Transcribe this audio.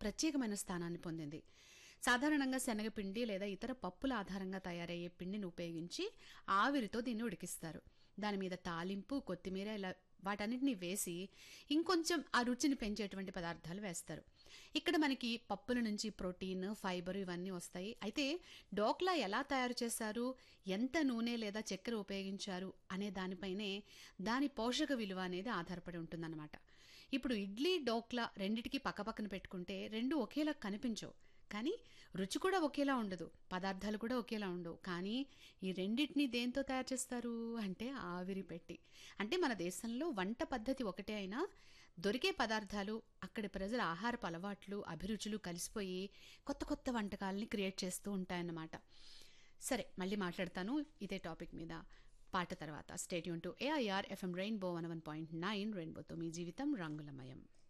ప్రత్యేకమైన స్థానాన్ని పొందింది సాధారణంగా శనగపిండి లేదా ఇతర పప్పుల ఆధారంగా తయారయ్యే పిండిని ఉపయోగించి ఆవిరితో దీన్ని ఉడికిస్తారు దాని మీద తాలింపు కొత్తిమీర ఇలా వాటన్నిటిని వేసి ఇంకొంచెం ఆ రుచిని పెంచేటువంటి పదార్థాలు వేస్తారు ఇక్కడ మనకి పప్పుల నుంచి ప్రోటీన్ ఫైబర్ ఇవన్నీ వస్తాయి అయితే డోక్లా ఎలా తయారు చేశారు ఎంత నూనె లేదా చక్కెర ఉపయోగించారు అనే దానిపైనే దాని పోషక విలువ అనేది ఆధారపడి ఉంటుందన్నమాట ఇప్పుడు ఇడ్లీ డోక్లా రెండిటికి పక్కపక్కన పెట్టుకుంటే రెండు ఒకేలా కనిపించవు కానీ రుచి కూడా ఒకేలా ఉండదు పదార్థాలు కూడా ఒకేలా ఉండవు కానీ ఈ రెండింటిని దేంతో తయారు చేస్తారు అంటే ఆవిరి పెట్టి అంటే మన దేశంలో వంట పద్ధతి ఒకటే అయినా దొరికే పదార్థాలు అక్కడి ప్రజల ఆహారపు అలవాట్లు అభిరుచులు కలిసిపోయి కొత్త కొత్త వంటకాలని క్రియేట్ చేస్తూ ఉంటాయన్నమాట సరే మళ్ళీ మాట్లాడతాను ఇదే టాపిక్ మీద పాట తర్వాత stay tune to AIR FM Rainbow one one point nine రెయిన్బోతో మీ జీవితం రంగులమయం